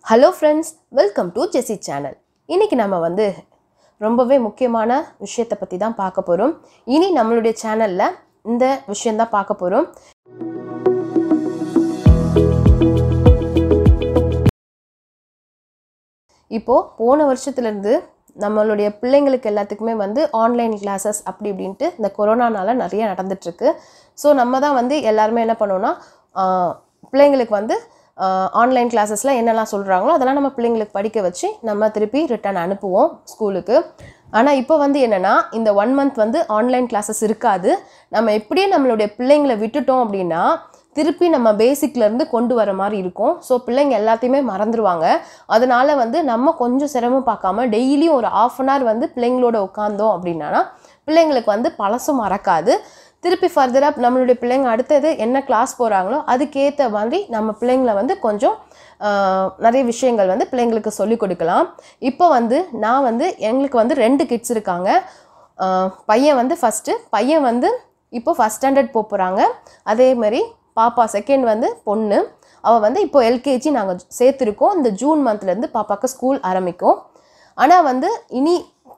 Hello friends welcome to Jessy channel இன்னைக்கு நம்ம வந்து ரொம்பவே முக்கியமான விஷயத்தை பற்றி தான் பார்க்க போகிறோம் இனி நம்மளுடைய சேனலில் இந்த விஷயந்தான் பார்க்க போகிறோம் இப்போது போன வருஷத்துலேருந்து நம்மளுடைய பிள்ளைங்களுக்கு எல்லாத்துக்குமே வந்து ஆன்லைன் கிளாஸஸ் அப்படி இப்படின்ட்டு இந்த கொரோனானால நிறைய நடந்துட்டுருக்கு ஸோ நம்ம தான் வந்து எல்லாருமே என்ன பண்ணோம்னா ஆஹ், பிள்ளைங்களுக்கு வந்து ஆன்லைன் கிளாஸஸில் என்னெல்லாம் சொல்கிறாங்களோ அதெல்லாம் நம்ம பிள்ளைங்களுக்கு படிக்க வச்சு நம்ம திருப்பி ரிட்டர்ன் அனுப்புவோம் ஸ்கூலுக்கு ஆனால் இப்போ வந்து என்னென்னா இந்த ஒன் மந்த் வந்து ஆன்லைன் கிளாஸஸ் இருக்காது நம்ம எப்படியே நம்மளுடைய பிள்ளைங்களை விட்டுட்டோம் அப்படின்னா திருப்பி நம்ம பேசிக்ல இருந்து கொண்டு வர மாதிரி இருக்கும் ஸோ பிள்ளைங்க எல்லாத்தையுமே மறந்துடுவாங்க அதனால வந்து நம்ம கொஞ்சம் சிரமம் பார்க்காம டெய்லியும் ஒரு ஆஃப் அன் ஹவர் வந்து பிள்ளைங்களோட உட்காந்தோம் அப்படின்னா பிள்ளைங்களுக்கு வந்து பழசும் மறக்காது திருப்பி ஃபர்தராக நம்மளுடைய பிள்ளைங்க அடுத்தது என்ன கிளாஸ் போகிறாங்களோ அதுக்கேற்ற மாதிரி நம்ம பிள்ளைங்கள வந்து கொஞ்சம் ஆஹ், நிறைய விஷயங்கள் வந்து பிள்ளைங்களுக்கு சொல்லிக் கொடுக்கலாம் இப்போ வந்து நான் வந்து எங்களுக்கு வந்து ரெண்டு கிட்ஸ் இருக்காங்க ஆஹ், பையன் வந்து ஃபஸ்ட்டு பையன் வந்து இப்போ ஃபஸ்ட் ஸ்டாண்டர்ட் போக போகிறாங்க அதே மாதிரி பாப்பா செகண்ட் வந்து பொண்ணு அவள் வந்து இப்போ எல்கேஜி நாங்கள் சேர்த்துருக்கோம் இந்த ஜூன் மந்த்லேருந்து பாப்பாவுக்கு ஸ்கூல் ஆரம்பிக்கும் ஆனால் வந்து இனி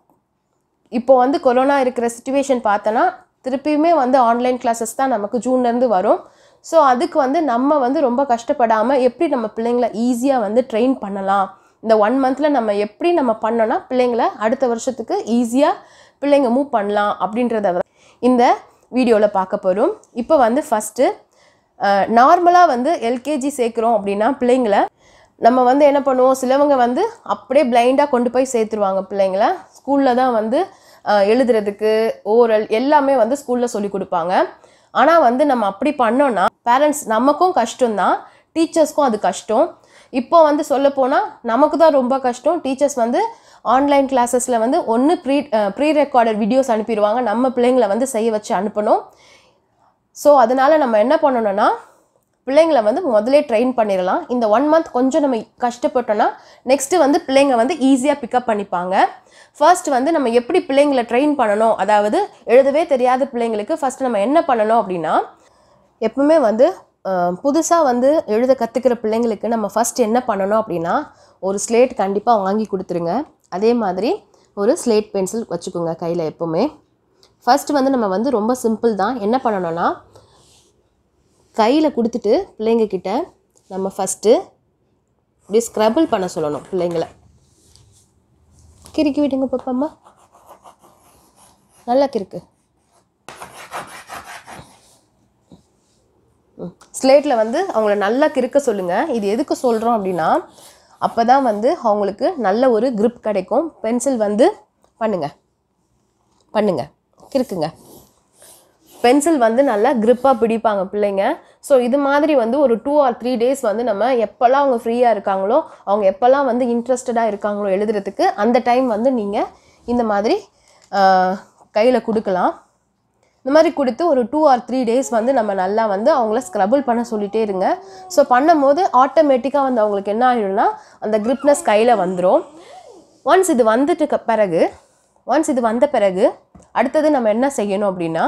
இப்போ வந்து கொரோனா இருக்கிற சுச்சுவேஷன் பார்த்தோன்னா திருப்பியுமே வந்து ஆன்லைன் கிளாஸஸ் தான் நமக்கு ஜூன்லேருந்து வரும் ஸோ அதுக்கு வந்து நம்ம வந்து ரொம்ப கஷ்டப்படாமல் எப்படி நம்ம பிள்ளைங்கள ஈஸியாக வந்து ட்ரெயின் பண்ணலாம் இந்த ஒன் மந்தில் நம்ம எப்படி நம்ம பண்ணோன்னா பிள்ளைங்கள அடுத்த வருஷத்துக்கு ஈஸியாக பிள்ளைங்க மூவ் பண்ணலாம் அப்படின்றத வந்து இந்த வீடியோவில் பார்க்க போகிறோம் இப்போ வந்து ஃபஸ்ட்டு நார்மலாக வந்து எல்கேஜி சேர்க்குறோம் அப்படின்னா பிள்ளைங்கள நம்ம வந்து என்ன பண்ணுவோம் சிலவங்க வந்து அப்படியே பிளைண்டாக கொண்டு போய் சேர்த்துருவாங்க பிள்ளைங்கள ஸ்கூலில் தான் வந்து அஹ், எழுதுறதுக்கு ஓரல் எல்லாமே வந்து ஸ்கூலில் சொல்லி கொடுப்பாங்க ஆனால் வந்து நம்ம அப்படி பண்ணோன்னா பேரண்ட்ஸ் நமக்கும் கஷ்டம்தான் டீச்சர்ஸ்க்கும் அது கஷ்டம் இப்போ வந்து சொல்ல போனால் நமக்கு தான் ரொம்ப கஷ்டம் டீச்சர்ஸ் வந்து ஆன்லைன் கிளாஸஸில் வந்து ஒன்று ப்ரீ ப்ரீ ரெக்கார்டட் வீடியோஸ் அனுப்பிடுவாங்க நம்ம பிள்ளைங்களை வந்து செய்ய வச்சு அனுப்பணும் ஸோ அதனால நம்ம என்ன பண்ணணும்னா பிள்ளைங்களை வந்து முதல்ல ட்ரெயின் பண்ணிடலாம் இந்த ஒன் மந்த் கொஞ்சம் நம்ம கஷ்டப்பட்டோன்னா நெக்ஸ்ட்டு வந்து பிள்ளைங்க வந்து ஈஸியாக பிக்கப் பண்ணிப்பாங்க ஃபர்ஸ்ட் வந்து நம்ம எப்படி பிள்ளைங்களை ட்ரெயின் பண்ணணும் அதாவது எழுதவே தெரியாத பிள்ளைங்களுக்கு ஃபர்ஸ்ட் நம்ம என்ன பண்ணணும் அப்படின்னா எப்பவுமே வந்து புதுசாக வந்து எழுத கற்றுக்கிற பிள்ளைங்களுக்கு நம்ம ஃபர்ஸ்ட் என்ன பண்ணணும் அப்படின்னா ஒரு ஸ்லேட் கண்டிப்பாக வாங்கி கொடுத்துருங்க அதே மாதிரி ஒரு ஸ்லேட் பென்சில் வச்சுக்கோங்க கையில் எப்போவுமே ஃபர்ஸ்ட் வந்து நம்ம வந்து ரொம்ப சிம்பிள் தான் என்ன பண்ணணும்னா கையில் கொடுத்துட்டு பிள்ளைங்க கிட்ட நம்ம ஃபஸ்ட்டு இப்படி ஸ்க்ரபிள் பண்ண சொல்லணும் பிள்ளைங்கள கிறுக்கி விடுங்க பாப்பாம்மா நல்லா கிறுக்கு ஸ்லேட்டில் வந்து அவங்கள நல்லா கிறுக்க சொல்லுங்கள் இது எதுக்கு சொல்கிறோம் அப்படின்னா அப்போ தான் வந்து அவங்களுக்கு நல்ல ஒரு grip கிடைக்கும் பென்சில் வந்து பண்ணுங்க பண்ணுங்க கிறுக்குங்க பென்சில் வந்து நல்லா grip-ஆ பிடிப்பாங்க பிள்ளைங்க ஸோ இது மாதிரி வந்து ஒரு டூ ஆர் த்ரீ டேஸ் வந்து நம்ம எப்போல்லாம் அவங்க ஃப்ரீயாக இருக்காங்களோ அவங்க எப்போல்லாம் வந்து இன்ட்ரெஸ்டடாக இருக்காங்களோ எழுதுறதுக்கு அந்த டைம் வந்து நீங்கள் இந்த மாதிரி கையில் கொடுக்கலாம் இந்த மாதிரி கொடுத்து ஒரு டூ ஆர் த்ரீ டேஸ் வந்து நம்ம நல்லா வந்து அவங்கள ஸ்க்ரபிள் பண்ண சொல்லிட்டே இருங்க ஸோ பண்ணும்போது ஆட்டோமேட்டிக்காக வந்து அவங்களுக்கு என்ன ஆகிடும்னா அந்த gripness கையில் வந்துடும் ஒன்ஸ் இது வந்துட்டு க- பிறகு ஒன்ஸ் இது வந்த பிறகு அடுத்தது நம்ம என்ன செய்யணும் அப்படின்னா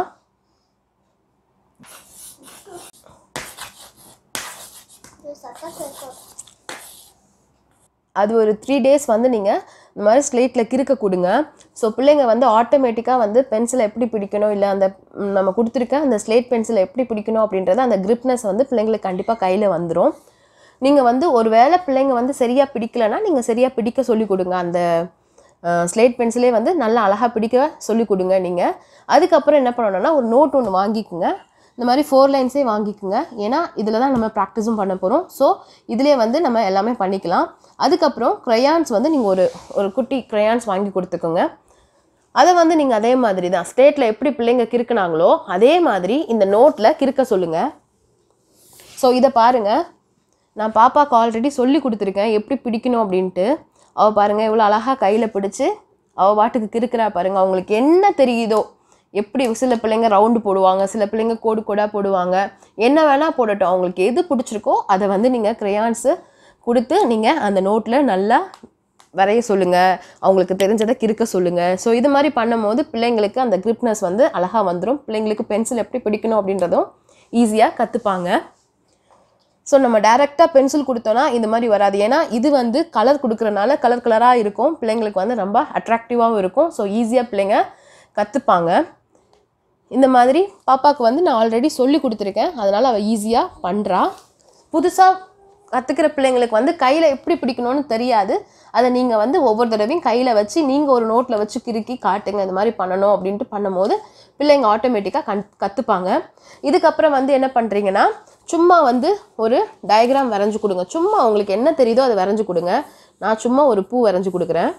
அது ஒரு த்ரீ டேஸ் வந்து நீங்கள் இந்த மாதிரி ஸ்லேட்டில் கிறுக்க கொடுங்க ஸோ பிள்ளைங்க வந்து ஆட்டோமேட்டிக்காக வந்து பென்சிலை எப்படி பிடிக்கணும் இல்லை அந்த ம், நம்ம கொடுத்துருக்க அந்த ஸ்லேட் பென்சிலை எப்படி பிடிக்கணும் அப்படின்றது அந்த gripness வந்து பிள்ளைங்களுக்கு கண்டிப்பாக கையில் வந்துடும் நீங்கள் வந்து ஒரு வேளை பிள்ளைங்க வந்து சரியாக பிடிக்கலைன்னா நீங்கள் சரியாக பிடிக்க சொல்லி கொடுங்க அந்த ஸ்லேட் பென்சிலே வந்து நல்லா அழகாக பிடிக்க சொல்லி கொடுங்க நீங்கள் அதுக்கப்புறம் என்ன பண்ணணும்னா ஒரு நோட் ஒன்று வாங்கிக்குங்க இந்த மாதிரி ஃபோர் லைன்ஸே வாங்கிக்குங்க ஏன்னா இதில் தான் நம்ம ப்ராக்டிஸும் பண்ண போகிறோம் ஸோ இதிலே வந்து நம்ம எல்லாமே பண்ணிக்கலாம் அதுக்கப்புறம் க்ரையான்ஸ் வந்து நீங்கள் ஒரு ஒரு குட்டி க்ரையான்ஸ் வாங்கி கொடுத்துக்கோங்க அதை வந்து நீங்கள் அதே மாதிரி தான் ஸ்டேட்டில் எப்படி பிள்ளைங்க கிறுக்குனாங்களோ அதே மாதிரி இந்த நோட்டில் கிறுக்க சொல்லுங்கள் ஸோ இதை பாருங்கள் நான் பாப்பாவுக்கு ஆல்ரெடி சொல்லி கொடுத்துருக்கேன் எப்படி பிடிக்கணும் அப்படின்ட்டு அவள் பாருங்கள் இவ்வளோ அழகாக கையில் பிடிச்சி அவள் பாட்டுக்கு கிறுக்குறா பாருங்கள் அவங்களுக்கு என்ன தெரியுதோ எப்படி சில பிள்ளைங்க ரவுண்டு போடுவாங்க சில பிள்ளைங்க கோடு கோடாக போடுவாங்க என்ன வேணால் போடட்டும் அவங்களுக்கு எது பிடிச்சிருக்கோ அதை வந்து நீங்கள் க்ரையான்ஸு கொடுத்து நீங்கள் அந்த நோட்டில் நல்லா வரைய சொல்லுங்கள் அவங்களுக்கு தெரிஞ்சதை கிறுக்க சொல்லுங்கள் ஸோ இது மாதிரி பண்ணும்போது பிள்ளைங்களுக்கு அந்த gripness வந்து அழகாக வந்துடும் பிள்ளைங்களுக்கு பென்சில் எப்படி பிடிக்கணும் அப்படின்றதும் ஈஸியாக கற்றுப்பாங்க ஸோ நம்ம டைரெக்டாக பென்சில் கொடுத்தோன்னா இந்த மாதிரி வராது ஏன்னா இது வந்து கலர் கொடுக்குறனால கலர் கலராக இருக்கும் பிள்ளைங்களுக்கு வந்து ரொம்ப அட்ராக்டிவாகவும் இருக்கும் ஸோ ஈஸியாக பிள்ளைங்க கற்றுப்பாங்க இந்த மாதிரி பாப்பாவுக்கு வந்து நான் ஆல்ரெடி சொல்லி கொடுத்துருக்கேன் அதனால் அவள் ஈஸியாக பண்ணுறா புதுசாக கற்றுக்கிற பிள்ளைங்களுக்கு வந்து கையில் எப்படி பிடிக்கணும்னு தெரியாது அதை நீங்கள் வந்து ஒவ்வொரு தடவையும் கையில் வச்சு நீங்கள் ஒரு நோட்டில் வச்சு கிறுக்கி காட்டுங்க இந்த மாதிரி பண்ணணும் அப்படின்ட்டு பண்ணும்போது பிள்ளைங்க ஆட்டோமேட்டிக்காக கண் கற்றுப்பாங்க இதுக்கப்புறம் வந்து என்ன பண்ணுறீங்கன்னா சும்மா வந்து ஒரு டயக்ராம் வரைஞ்சு கொடுங்க சும்மா உங்களுக்கு என்ன தெரியுதோ அதை வரைஞ்சு கொடுங்க நான் சும்மா ஒரு பூ வரைஞ்சு கொடுக்குறேன்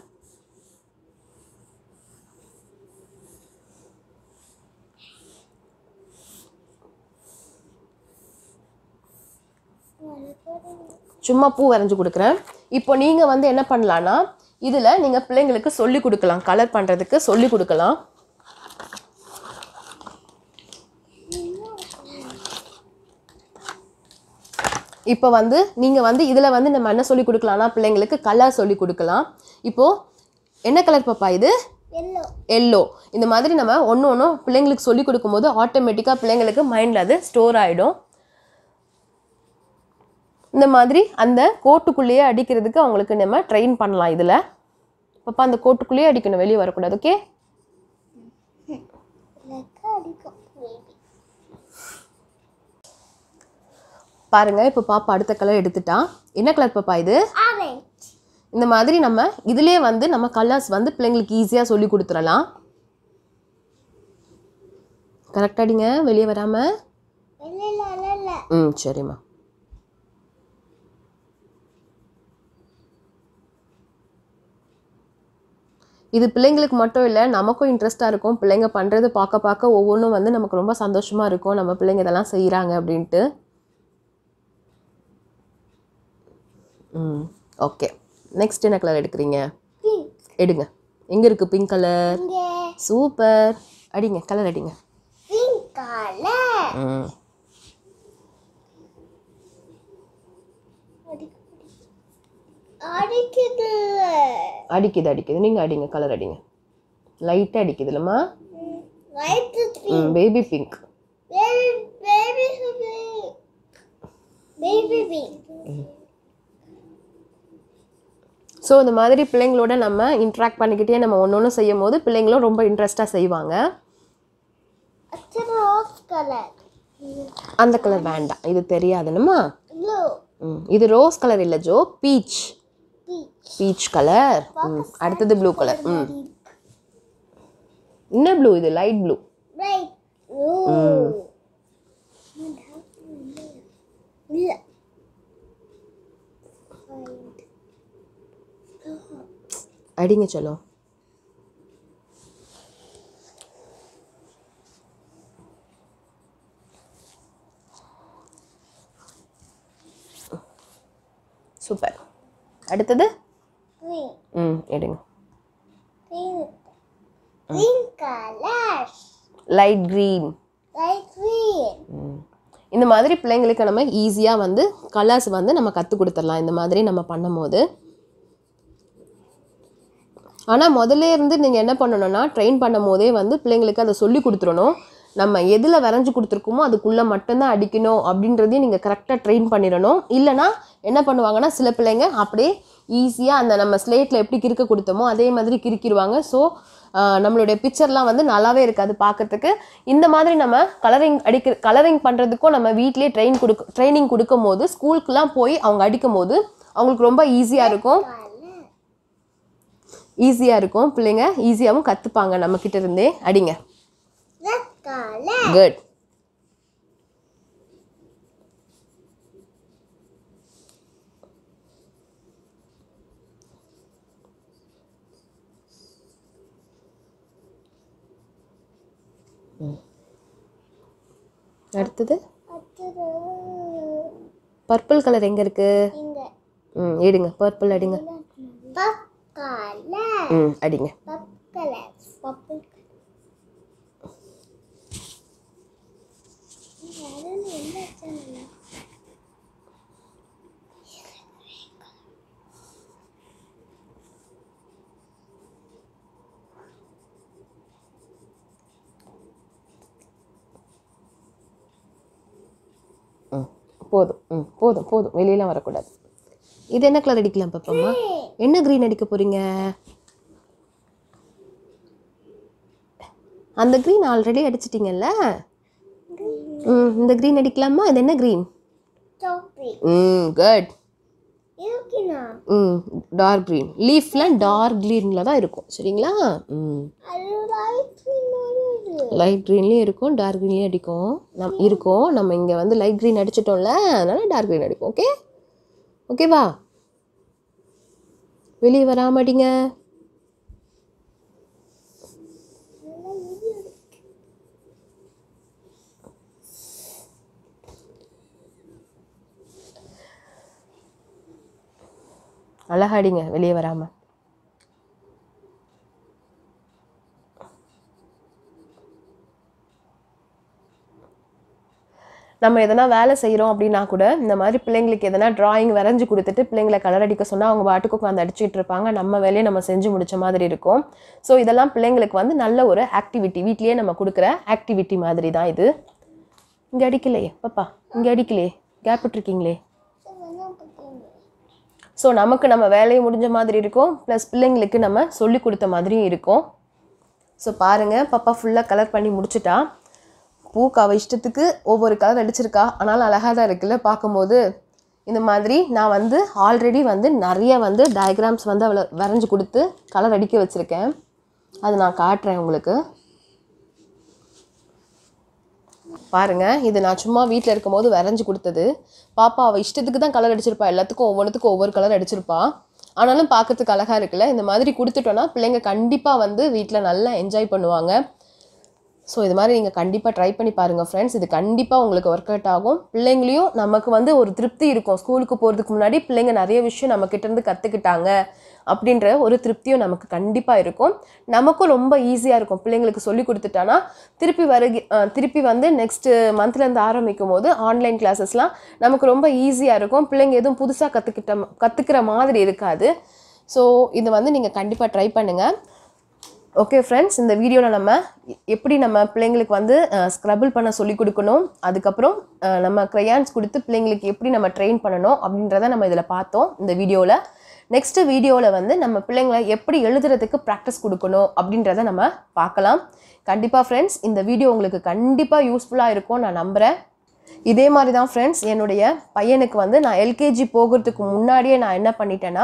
சும்மா பூ வரைஞ்சு கொடுக்குறேன் இப்போ நீங்கள் வந்து என்ன பண்ணலான்னா இதில் நீங்கள் பிள்ளைங்களுக்கு சொல்லி கொடுக்கலாம் கலர் பண்ணுறதுக்கு சொல்லி கொடுக்கலாம் இப்போ வந்து நீங்கள் வந்து இதில் வந்து நம்ம என்ன சொல்லி கொடுக்கலாம்னா பிள்ளைங்களுக்கு கலர் சொல்லி கொடுக்கலாம் இப்போது என்ன கலர் பாப்பா இது எல்லோ எல்லோ இந்த மாதிரி நம்ம ஒன்று ஒன்றும் பிள்ளைங்களுக்கு சொல்லி கொடுக்கும்போது ஆட்டோமேட்டிக்காக பிள்ளைங்களுக்கு மைண்டில் அது ஸ்டோர் ஆகிடும் இந்த மாதிரி அந்த கோட்டுக்குள்ளேயே அடிக்கிறதுக்கு அவங்களுக்கு நம்ம ட்ரெயின் பண்ணலாம் இதில் பாப்பா அந்த கோட்டுக்குள்ளேயே அடிக்கணும் வெளியே வரக்கூடாது ஓகே லெக்க அடிக்கும் பேபி பாருங்க இப்போ பாப்பா அடுத்த கலர் எடுத்துட்டா என்ன கலர் பாப்பா இது ஆரஞ்ச் இந்த மாதிரி நம்ம இதுலேயே வந்து நம்ம கலர்ஸ் வந்து பிள்ளைங்களுக்கு ஈஸியாக சொல்லி கொடுத்துடலாம் கரெக்டாக அடிங்க வெளியே வராமல் இல்ல இல்ல இல்ல இல்ல ம் சரிம்மா இது பிள்ளைங்களுக்கு மட்டும் இல்லை நமக்கும் இன்ட்ரெஸ்ட்டாக இருக்கும் பிள்ளைங்க பண்ணுறது பார்க்க பார்க்க ஒவ்வொன்றும் வந்து நமக்கு ரொம்ப சந்தோஷமாக இருக்கும் நம்ம பிள்ளைங்க இதெல்லாம் செய்கிறாங்க அப்படின்ட்டு ம் ஓகே நெக்ஸ்ட் என்ன கலர் எடுக்கிறீங்க பிங்க் எடுங்க எங்கே இருக்குது பிங்க் கலர் இங்க சூப்பர் அடிங்க கலர் அடிங்க பிங்க் கலர் ம் அடிக்குது அடிக்குது அடிக்குது நீங்கள் அடிங்க கலர் அடிங்க லைட்டாக அடிக்குது இல்லைம்மா லைட் ம் baby pink baby baby baby pink so இந்த மாதிரி பிள்ளைங்களோட நம்ம இன்ட்ராக்ட் பண்ணிக்கிட்டே நம்ம ஒன்று ஒன்று செய்யும் போது பிள்ளைங்களும் ரொம்ப இன்ட்ரெஸ்ட்டாக செய்வாங்க அச்சா ரோஸ் கலர் அந்த கலர் வேண்டாம் இது தெரியாதுன்னுமா ப்ளூ ம் இது ரோஸ் கலர் இல்லை ஜோ பீச் பீச் பீச் கலர் ம் அடுத்தது ப்ளூ கலர் ம் என்ன ப்ளூ இது லைட் ப்ளூ ரைட் ப்ளூ இல்ல அடிங்க சொல்லோ சூப்பர் அடுத்தது green ம் எடுங்க green green color light green light green இந்த மாதிரி பிள்ளைங்களுக்கு நம்ம ஈஸியாக வந்து கலர்ஸ் வந்து நம்ம கற்றுக் கொடுத்துடலாம் இந்த மாதிரி நம்ம பண்ணும்போது ஆனால் முதல்ல இருந்து நீங்கள் என்ன பண்ணணும்னா ட்ரெயின் பண்ணும் போதே வந்து பிள்ளைங்களுக்கு அதை சொல்லி கொடுத்துடணும் நம்ம எதில் வரைஞ்சி கொடுத்துருக்கோமோ அதுக்குள்ளே மட்டும்தான் அடிக்கணும் அப்படின்றதையும் நீங்கள் கரெக்டாக ட்ரெயின் பண்ணிடணும் இல்லைனா என்ன பண்ணுவாங்கன்னா சில பிள்ளைங்க அப்படியே ஈஸியாக அந்த நம்ம ஸ்லேட்டில் எப்படி கிறுக்க கொடுத்தோமோ அதே மாதிரி கிறுக்கிடுவாங்க ஸோ நம்மளுடைய பிக்சர்லாம் வந்து நல்லாவே இருக்காது பார்க்கறதுக்கு இந்த மாதிரி நம்ம கலரிங் அடிக்க கலரிங் பண்ணுறதுக்கும் நம்ம வீட்லேயே ட்ரெயின் கொடுக்க ட்ரைனிங் கொடுக்கும் போது ஸ்கூலுக்குலாம் போய் அவங்க அடிக்கும் போது அவங்களுக்கு ரொம்ப ஈஸியாக இருக்கும் color ஈஸியாக இருக்கும் பிள்ளைங்க ஈஸியாகவும் கற்றுப்பாங்க நம்மக்கிட்ட இருந்தே அடிங்க red color குட் அடுத்தது அடுத்தது பர்பிள் கலர் எங்கே இருக்கு இங்க ம் எடுங்க பர்பிள் அடிங்க pop color ம் அடிங்க pop color purple color நடுவுல என்ன வச்சானுங்க? போதும் ம் போதும் போதும் வெளியெல்லாம் வரக்கூடாது இது என்ன கலர் அடிக்கலாம் பாப்பாம்மா என்ன க்ரீன் அடிக்க போறீங்க அந்த க்ரீன் ஆல்ரெடி அடிச்சிட்டிங்கல்ல ம் இந்த க்ரீன் அடிக்கலாமா இது என்ன க்ரீன் Topi. ம் குட் இருக்குண்ணா ம் டார்க் க்ரீன் லீஃப்லாம் டார்க் க்ரீனில் தான் இருக்கும் சரிங்களா ம் அது லைட் வருது லைட் க்ரீன்லேயும் இருக்கும் டார்க் க்ரீன்லேயும் அடிக்கும் நம் இருக்கும் நம்ம இங்கே வந்து லைட் க்ரீன் அடிச்சிட்டோம்ல அதனால டார்க் க்ரீன் அடிப்போம் ஓகே ஓகேவா வெளியே வராம அடிங்க அழகா அடிங்க வெளியே வராம நம்ம எதனா வேலை செய்கிறோம் அப்படின்னா கூட இந்த மாதிரி பிள்ளைங்களுக்கு எதனா டிராயிங் வரைஞ்சி கொடுத்துட்டு பிள்ளைங்களை கலர் அடிக்க சொன்னால் அவங்க பாட்டுக்கு உட்காந்து அடிச்சுட்டு இருப்பாங்க நம்ம வேலையை நம்ம செஞ்சு முடிச்ச மாதிரி இருக்கும் ஸோ இதெல்லாம் பிள்ளைங்களுக்கு வந்து நல்ல ஒரு ஆக்டிவிட்டி வீட்லேயே நம்ம கொடுக்குற ஆக்டிவிட்டி மாதிரி தான் இது இங்கே அடிக்கலையே பாப்பா இங்கே அடிக்கலையே கேப் விட்டுருக்கீங்களே ஸோ நமக்கு நம்ம வேலையை முடிஞ்ச மாதிரி இருக்கும் ப்ளஸ் பிள்ளைங்களுக்கு நம்ம சொல்லி கொடுத்த மாதிரியும் இருக்கும் ஸோ பாருங்கள் பாப்பா ஃபுல்லாக கலர் பண்ணி முடிச்சிட்டா பூக்கு அவள் இஷ்டத்துக்கு ஒவ்வொரு கலர் அடிச்சிருக்கா ஆனாலும் அழகாக தான் இருக்குல்ல பார்க்கும்போது இந்த மாதிரி நான் வந்து ஆல்ரெடி வந்து நிறைய வந்து டயக்ராம்ஸ் வந்து அவளை வரைஞ்சி கொடுத்து கலர் அடிக்க வச்சுருக்கேன் அது நான் காட்டுறேன் உங்களுக்கு பாருங்க இது நான் சும்மா வீட்டில் இருக்கும்போது வரைஞ்சி கொடுத்தது பாப்பா அவள் இஷ்டத்துக்கு தான் கலர் அடிச்சிருப்பா எல்லாத்துக்கும் ஒவ்வொன்றுத்துக்கும் ஒவ்வொரு கலர் அடிச்சிருப்பா ஆனாலும் பார்க்கறதுக்கு அழகாக இருக்குல்ல இந்த மாதிரி கொடுத்துட்டோன்னா பிள்ளைங்க கண்டிப்பாக வந்து வீட்டில் நல்லா என்ஜாய் பண்ணுவாங்க ஸோ இது மாதிரி நீங்கள் கண்டிப்பாக ட்ரை பண்ணி பாருங்கள் ஃப்ரெண்ட்ஸ் இது கண்டிப்பாக உங்களுக்கு ஒர்க் அவுட் ஆகும் பிள்ளைங்களையும் நமக்கு வந்து ஒரு திருப்தி இருக்கும் ஸ்கூலுக்கு போகிறதுக்கு முன்னாடி பிள்ளைங்க நிறைய விஷயம் நம்மக்கிட்ட இருந்து கற்றுக்கிட்டாங்க அப்படின்ற ஒரு திருப்தியும் நமக்கு கண்டிப்பாக இருக்கும் நமக்கும் ரொம்ப ஈஸியாக இருக்கும் பிள்ளைங்களுக்கு சொல்லி கொடுத்துட்டானா திருப்பி வருகி அஹ் திருப்பி வந்து நெக்ஸ்ட்டு மந்த்லேருந்து ஆரம்பிக்கும் போது ஆன்லைன் கிளாஸஸ்லாம் நமக்கு ரொம்ப ஈஸியாக இருக்கும் பிள்ளைங்க எதுவும் புதுசாக கற்றுக்கிட்ட கற்றுக்கிற மாதிரி இருக்காது ஸோ இது வந்து நீங்கள் கண்டிப்பாக ட்ரை பண்ணுங்கள் ஓகே ஃப்ரெண்ட்ஸ் இந்த வீடியோவில் நம்ம எப்படி நம்ம பிள்ளைங்களுக்கு வந்து ஸ்க்ரபிள் பண்ண சொல்லி கொடுக்கணும் அதுக்கப்புறம் அஹ், நம்ம க்ரையான்ஸ் கொடுத்து பிள்ளைங்களுக்கு எப்படி நம்ம ட்ரெயின் பண்ணணும் அப்படின்றத நம்ம இதில் பார்த்தோம் இந்த வீடியோவில் நெக்ஸ்ட்டு வீடியோவில் வந்து நம்ம பிள்ளைங்களை எப்படி எழுதுறதுக்கு ப்ராக்டிஸ் கொடுக்கணும் அப்படின்றத நம்ம பார்க்கலாம் கண்டிப்பாக ஃப்ரெண்ட்ஸ் இந்த வீடியோ உங்களுக்கு கண்டிப்பாக யூஸ்ஃபுல்லாக இருக்கும் நான் நம்புகிறேன் இதே மாதிரி தான் ஃப்ரெண்ட்ஸ் என்னுடைய பையனுக்கு வந்து நான் எல்கேஜி போகிறதுக்கு முன்னாடியே நான் என்ன பண்ணிட்டேன்னா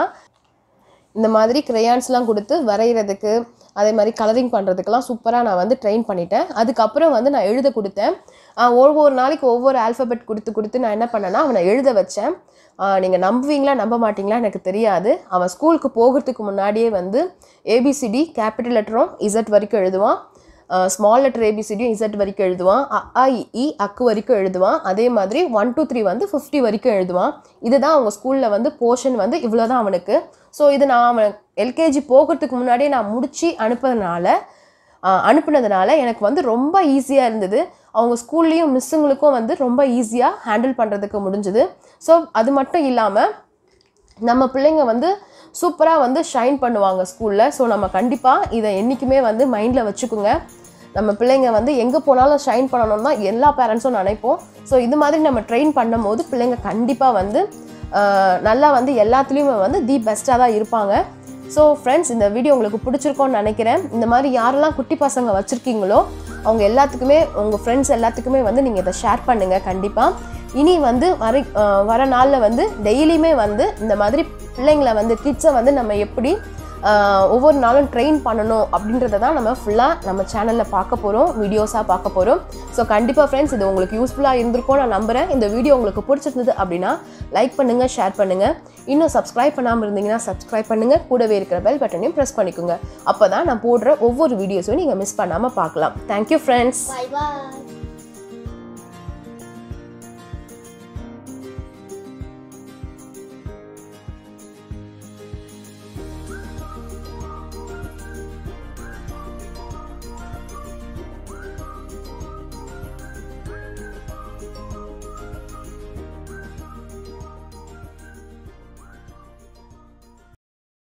இந்த மாதிரி கிரையான்ஸ்லாம் கொடுத்து வரைகிறதுக்கு அதே மாதிரி கலரிங் பண்ணுறதுக்கெல்லாம் சூப்பராக நான் வந்து ட்ரெயின் பண்ணிட்டேன் அதுக்கப்புறம் வந்து நான் எழுத கொடுத்தேன் ஆஹ் ஒவ்வொரு நாளைக்கு ஒவ்வொரு ஆல்ஃபபெட் கொடுத்து கொடுத்து நான் என்ன பண்ணேன்னா அவனை எழுத வச்சேன் நீங்கள் நம்புவீங்களா நம்ப மாட்டீங்களா எனக்கு தெரியாது அவன் ஸ்கூலுக்கு போகிறதுக்கு முன்னாடியே வந்து ஏபிசிடி கேபிட்டல் லெட்டரும் இசட் வரைக்கும் எழுதுவான் ஸ்மால் லெட்டர் ஏபிசிடியும் இசட் வரைக்கும் எழுதுவான் அ ஆ, இ, ஈ அக்கு வரைக்கும் எழுதுவான் அதே மாதிரி ஒன் டூ த்ரீ வந்து ஃபிஃப்டி வரைக்கும் எழுதுவான் இதுதான் அவங்க ஸ்கூலில் வந்து போர்ஷன் வந்து இவ்வளோ தான் அவனுக்கு ஸோ இது நான் அவன் எல்கேஜி போகிறதுக்கு முன்னாடியே நான் முடித்து அனுப்புறதுனால ஆஹ், அனுப்புனதுனால எனக்கு வந்து ரொம்ப ஈஸியாக இருந்தது அவங்க ஸ்கூல்லேயும் மிஸ்ஸுங்களுக்கும் வந்து ரொம்ப ஈஸியாக ஹேண்டில் பண்ணுறதுக்கு முடிஞ்சுது ஸோ அது மட்டும் இல்லாமல் நம்ம பிள்ளைங்க வந்து சூப்பராக வந்து ஷைன் பண்ணுவாங்க ஸ்கூலில் ஸோ நம்ம கண்டிப்பாக இதை என்றைக்குமே வந்து மைண்டில் வச்சுக்கோங்க நம்ம பிள்ளைங்க வந்து எங்கே போனாலும் ஷைன் பண்ணணும் தான் எல்லா பேரண்ட்ஸும் நினைப்போம் ஸோ இது மாதிரி நம்ம ட்ரெயின் பண்ணும்போது பிள்ளைங்க கண்டிப்பாக வந்து ஆஹ், நல்லா வந்து எல்லாத்துலேயுமே வந்து தி பெஸ்ட்டாக தான் இருப்பாங்க ஸோ ஃப்ரெண்ட்ஸ் இந்த வீடியோ உங்களுக்கு பிடிச்சிருக்கோன்னு நினைக்கிறேன் இந்த மாதிரி யாரெல்லாம் குட்டி பசங்க வச்சுருக்கீங்களோ அவங்க எல்லாத்துக்குமே உங்கள் ஃப்ரெண்ட்ஸ் எல்லாத்துக்குமே வந்து நீங்கள் இதை ஷேர் பண்ணுங்கள் கண்டிப்பாக இனி வந்து வர அஹ் வர நாளில் வந்து டெய்லியுமே வந்து இந்த மாதிரி பிள்ளைங்களை வந்து கிட்ஸை வந்து நம்ம எப்படி அஹ் ஒவ்வொரு நாளும் ட்ரெயின் பண்ணணும் அப்படின்றத தான் நம்ம ஃபுல்லாக நம்ம சேனலில் பார்க்க போகிறோம் வீடியோஸாக பார்க்க போகிறோம் ஸோ கண்டிப்பாக ஃப்ரெண்ட்ஸ் இது உங்களுக்கு யூஸ்ஃபுல்லாக இருந்திருக்கும் நான் நம்புகிறேன் இந்த வீடியோ உங்களுக்கு பிடிச்சிருந்தது அப்படின்னா லைக் பண்ணுங்கள் ஷேர் பண்ணுங்கள் இன்னும் சப்ஸ்கிரைப் பண்ணாமல் இருந்தீங்கன்னா சப்ஸ்கிரைப் பண்ணுங்கள் கூடவே இருக்கிற பெல் பட்டனையும் ப்ரெஸ் பண்ணிக்கோங்க அப்போ தான் நான் போடுற ஒவ்வொரு வீடியோஸையும் நீங்கள் மிஸ் பண்ணாமல் பார்க்கலாம் தேங்க்யூ ஃப்ரெண்ட்ஸ் Bye bye.